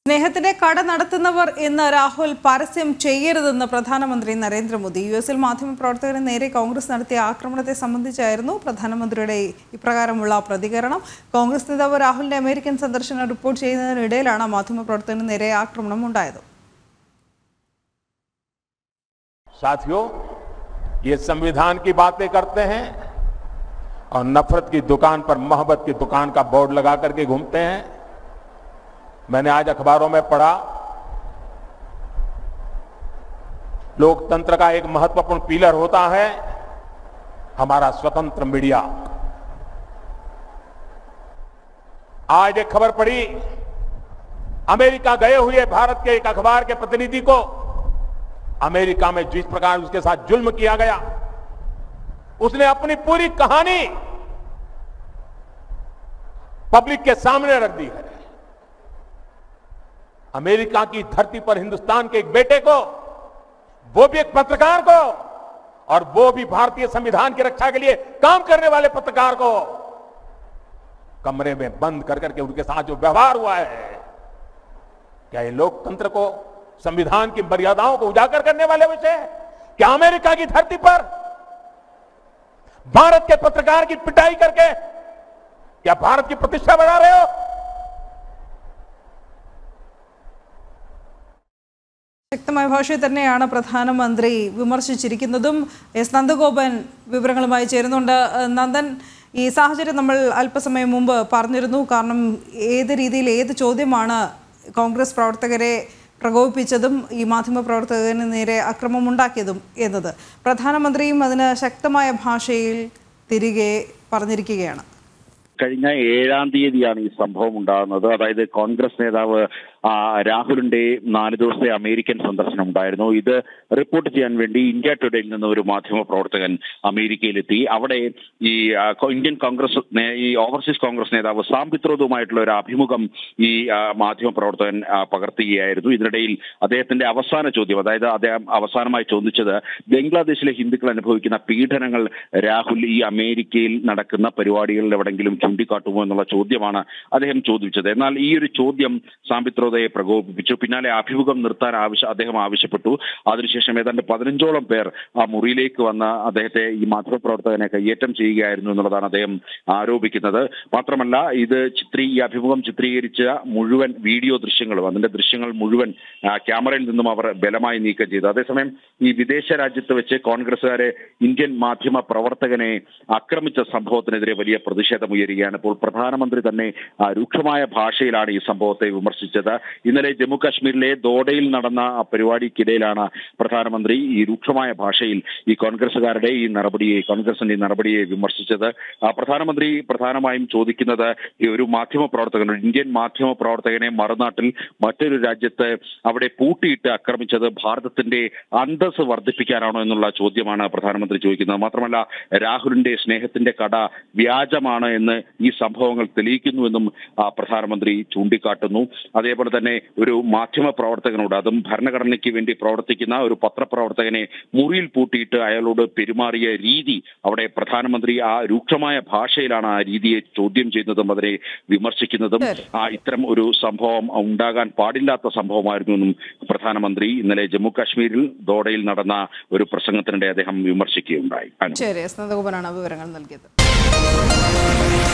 സ്നേഹത്തിന്റെ കട നടത്തുന്നവർ എന്ന് രാഹുൽ പരസ്യം ചെയ്യരുതെന്ന് പ്രധാനമന്ത്രി നരേന്ദ്രമോദി യു എസിൽ മാധ്യമപ്രവർത്തകന് നേരെ കോൺഗ്രസ് നടത്തിയ ആക്രമണത്തെ സംബന്ധിച്ചായിരുന്നു പ്രധാനമന്ത്രിയുടെ ഇപ്രകാരമുള്ള പ്രതികരണം കോൺഗ്രസ് നേതാവ് രാഹുലിന്റെ അമേരിക്കൻ സന്ദർശനം റിപ്പോർട്ട് ചെയ്യുന്നതിനിടയിലാണ് മാധ്യമപ്രവർത്തകന് നേരെ ആക്രമണം ഉണ്ടായത് साथियों ये संविधान की बातें करते हैं और नफरत की दुकान पर मोहब्बत की दुकान का बोर्ड लगा करके घूमते हैं मैंने आज अखबारों में पढ़ा लोकतंत्र का एक महत्वपूर्ण पिलर होता है हमारा स्वतंत्र मीडिया आज एक खबर पड़ी अमेरिका गए हुए भारत के एक अखबार के प्रतिनिधि को अमेरिका में जिस प्रकार उसके साथ जुल्म किया गया उसने अपनी पूरी कहानी पब्लिक के सामने रख दी है अमेरिका की धरती पर हिंदुस्तान के एक बेटे को वो भी एक पत्रकार को और वो भी भारतीय संविधान की रक्षा के लिए काम करने वाले पत्रकार को कमरे में बंद कर करके उनके साथ जो व्यवहार हुआ है क्या ये लोकतंत्र को संविधान की मर्यादाओं को उजागर करने वाले विषय है क्या अमेरिका की धरती पर भारत के पत्रकार की पिटाई करके क्या भारत की प्रतिष्ठा बढ़ा रहे हो ശക്തമായ ഭാഷയിൽ തന്നെയാണ് പ്രധാനമന്ത്രി വിമർശിച്ചിരിക്കുന്നതും എസ് നന്ദഗോപൻ വിവരങ്ങളുമായി ചേരുന്നുണ്ട് ഏഹ് നന്ദൻ ഈ സാഹചര്യം നമ്മൾ അല്പസമയം മുമ്പ് പറഞ്ഞിരുന്നു കാരണം ഏത് രീതിയിൽ ഏത് ചോദ്യമാണ് കോൺഗ്രസ് പ്രവർത്തകരെ പ്രകോപിപ്പിച്ചതും ഈ മാധ്യമ പ്രവർത്തകന് നേരെ അക്രമമുണ്ടാക്കിയതും എന്നത് പ്രധാനമന്ത്രിയും അതിന് ശക്തമായ ഭാഷയിൽ തിരികെ പറഞ്ഞിരിക്കുകയാണ് കഴിഞ്ഞ ഏഴാം തീയതിയാണ് ഈ സംഭവം ഉണ്ടാകുന്നത് അതായത് കോൺഗ്രസ് നേതാവ് ആ, രാഹുലിന്റെ നാല് ദിവസത്തെ അമേരിക്കൻ സന്ദർശനം ഉണ്ടായിരുന്നു ഇത് റിപ്പോർട്ട് ചെയ്യാൻ വേണ്ടി ഇന്ത്യ ടുഡേയിൽ നിന്ന് ഒരു മാധ്യമ പ്രവർത്തകൻ അമേരിക്കയിലെത്തി അവിടെ ഈ ആ, കോ- ഇന്ത്യൻ കോൺഗ്രസ് നേ- ഈ ഓവർസീസ് കോൺഗ്രസ് നേതാവ് സാം പിത്രോദുമായിട്ടുള്ള ഒരു അഭിമുഖം ഈ ആ, മാധ്യമ പ്രവർത്തകൻ ആ, പകർത്തുകയായിരുന്നു ഇതിനിടയിൽ അദ്ദേഹത്തിന്റെ അവസാന ചോദ്യം അതായത് അദ്ദേഹം അവസാനമായി ചോദിച്ചത് ബംഗ്ലാദേശിലെ ഹിന്ദുക്കൾ അനുഭവിക്കുന്ന പീഡനങ്ങൾ രാഹുൽ ഈ അമേരിക്കയിൽ നടക്കുന്ന പരിപാടികളിൽ എവിടെങ്കിലും ചൂണ്ടിക്കാട്ടുമോ എന്നുള്ള ചോദ്യമാണ് അദ്ദേഹം ചോദിച്ചത് എന്നാൽ ഈ ഒരു ചോദ്യം സാമ്പിത്രോദയെ പ്രകോപിപ്പിച്ചു പിന്നാലെ അഭിമുഖം നിർത്താൻ ആവശ്യം അദ്ദേഹം ആവശ്യപ്പെട്ടു അതിനുശേഷം ഏതാണ്ട് പതിനഞ്ചോളം പേർ ആ മുറിയിലേക്ക് വന്ന് അദ്ദേഹത്തെ ഈ മാധ്യമപ്രവർത്തകനെ കയ്യേറ്റം ചെയ്യുകയായിരുന്നു എന്നുള്ളതാണ് അദ്ദേഹം ആരോപിക്കുന്നത് മാത്രമല്ല ഇത് ചിത്രീ ഈ അഭിമുഖം ചിത്രീകരിച്ച മുഴുവൻ വീഡിയോ ദൃശ്യങ്ങളും അതിന്റെ ദൃശ്യങ്ങൾ മുഴുവൻ ആ, ക്യാമറയിൽ നിന്നും അവർ ബലമായി നീക്കം ചെയ്തു അതേസമയം ഈ വിദേശ രാജ്യത്ത് വെച്ച് കോൺഗ്രസുകാരെ ഇന്ത്യൻ മാധ്യമ പ്രവർത്തകനെ ആക്രമിച്ച സംഭവത്തിനെതിരെ വലിയ പ്രതിഷേധം ഉയരുകയാണ് ഇപ്പോൾ പ്രധാനമന്ത്രി തന്നെ ആ, രൂക്ഷമായ ഭാഷയിലാണ് ഈ സംഭവത്തെ വിമർശിച്ചത് ഇന്നലെ ജമ്മു കാശ്മീരിലെ ദോഡയിൽ നടന്ന ആ പരിപാടിക്കിടയിലാണ് പ്രധാനമന്ത്രി ഈ രൂക്ഷമായ ഭാഷയിൽ ഈ കോൺഗ്രസുകാരുടെ ഈ നടപടിയെ കോൺഗ്രസിന്റെ ഈ നടപടിയെ വിമർശിച്ചത് ആ, പ്രധാനമന്ത്രി പ്രധാനമായും ചോദിക്കുന്നത് ഈ ഒരു മാധ്യമ പ്രവർത്തകൻ ഒരു ഇന്ത്യൻ മാധ്യമ പ്രവർത്തകനെ മറുനാട്ടിൽ മറ്റൊരു രാജ്യത്ത് അവിടെ പൂട്ടിയിട്ട് ആക്രമിച്ചത് ഭാരതത്തിന്റെ അന്തസ് വർദ്ധിപ്പിക്കാനാണോ എന്നുള്ള ചോദ്യമാണ് പ്രധാനമന്ത്രി ചോദിക്കുന്നത് മാത്രമല്ല രാഹുലിന്റെ സ്നേഹത്തിന്റെ കട വ്യാജമാണ് എന്ന് ഈ സംഭവങ്ങൾ തെളിയിക്കുന്നുവെന്നും ആ, പ്രധാനമന്ത്രി ചൂണ്ടിക്കാട്ടുന്നു അതേപോലെ തന്നെ ഒരു മാധ്യമ പ്രവർത്തകനോട് അതും ഭരണഘടനയ്ക്ക് വേണ്ടി പ്രവർത്തിക്കുന്ന ഒരു പത്രപ്രവർത്തകനെ മുറിയിൽ പൂട്ടിയിട്ട് അയാളോട് പെരുമാറിയ രീതി അവിടെ പ്രധാനമന്ത്രി ആ രൂക്ഷമായ ഭാഷയിലാണ് ആ രീതിയെ ചോദ്യം ചെയ്യുന്നതും അതിനെ വിമർശിക്കുന്നതും ആ ഇത്തരം ഒരു സംഭവം ഉണ്ടാകാൻ പാടില്ലാത്ത സംഭവമായിരുന്നു എന്നും പ്രധാനമന്ത്രി ഇന്നലെ ജമ്മു കാശ്മീരിൽ ദോഡയിൽ നടന്ന ഒരു പ്രസംഗത്തിനിടെ അദ്ദേഹം വിമർശിക്കുകയുണ്ടായി അനു. ശരി എസ് നന്ദഗോപനാണ് വിവരങ്ങൾ നൽകിയത്